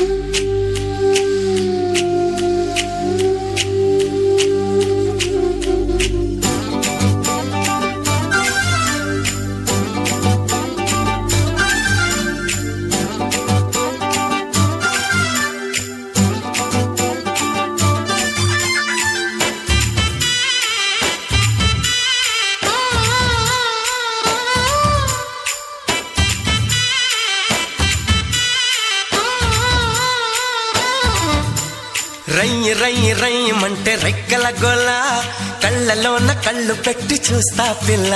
రయ్యి రయ్యి రయ్యమంటే రెక్కల గోల కళ్ళలోన కళ్ళు పెట్టి చూస్తా పిల్ల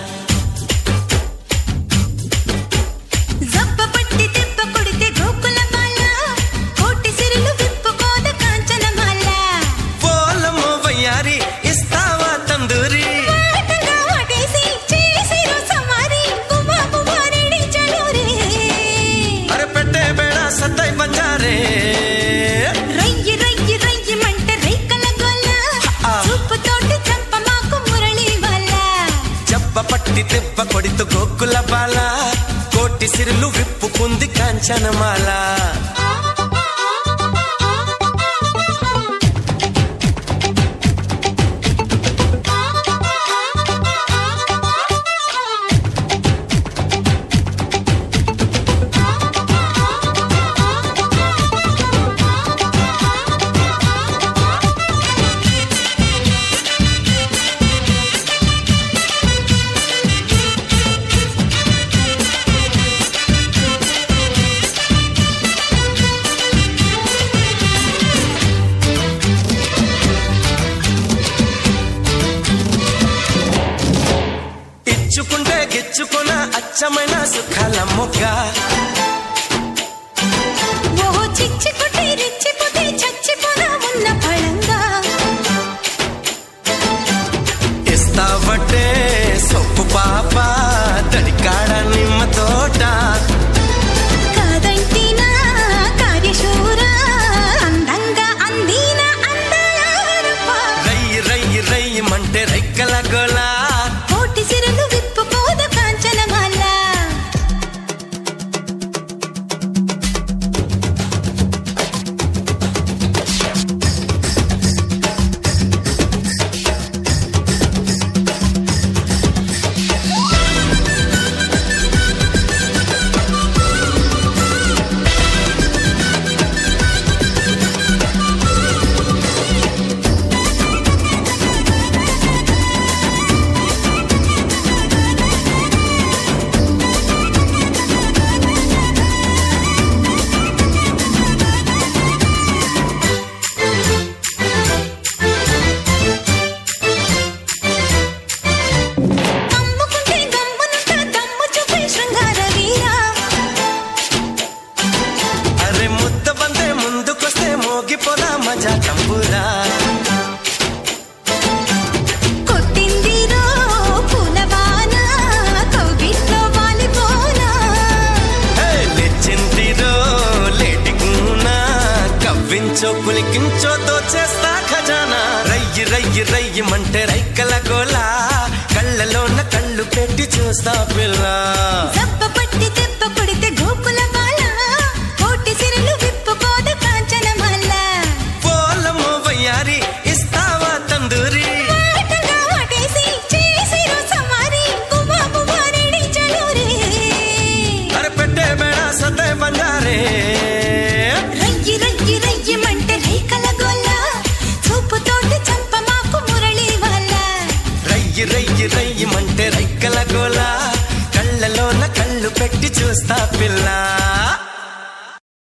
జబ్బ పట్టి తిప్ప కొడితే గోకుల మాల కోటి సిరులు విప్పుకోద కాంచన మాల పోలము వయ్యారి ఇస్తావా తందూరి పాటగా వాటేసి చేసిరు సమారి గుమా గుమారిడి చలూరే అరే పెట్టే బేడ సత్తై బంజారే రయ్యి రయ్యి రయ్యి మంటే రేకల గొల్ల ఆ. చూపు తోటి చంప మాకు మురళి వల్ల జబ్బ పట్టి తిప్ప కొడితు గోకుల బాల కోటి సిరులు విప్పుకుంది కాంచనమాల ఇచ్చుకుంటే గిచ్చుకున్న అచ్చమైన సుఖాల మొగ్గ ఓహో చిచ్చిపోతే రెచ్చిపోతే చచ్చిపోనా ఉన్న పళంగా ఇస్తావటే సొప్పు పాప తడికాడ నిమ్మ తోట కాదంటినా కార్యశూర అందంగా అందిన అందాల రూప. రయ్యి రయ్యి రయ్యి మంటే రెక్కల గోల కోటి సిరులు విప్పుకోద కాంచనమాల కమ్ముకుంటే గమ్మునుంట దమ్ము చూపే శృంగార వీరా అరే ముద్ద బందే ముందుకొస్తే మోగిపోదా మజా తంబురా కొట్టిందిరో పూలవాన కౌగిట్లో వాలిపోనా హే, లేచిందిరో లేటి కూనా కవ్వించో పులికించో దోచేస్తా ఖజానా రయ్యి రయ్యి రయ్యి మంటే రైకల గోలా కళ్ళలోన కళ్ళు పెట్టి చూస్తా పిల్ల దెబ్బ పట్టి దెబ్బ కొడితే గోకుల బాల కోటి సిరులు విప్పుకోద కాంచనమాల పోలము వయ్యారి ఇస్తావా తందూరి పాటగా వాటేసి చేసిరు సమారి గుమా గుమారిడి చలూరే అరే పెట్టే బేడ సతే బంజారే రయ్యి రయ్యి రయ్యి మంటే రేకల గొల్ల చూపు తోటి చంప మాకు మురళి వల్ల రయ్యి రయ్యి రయ్యి మంటే రైకల గోలా కళ్ళలోన కళ్ళు పెట్టి చూస్తా పిల్ల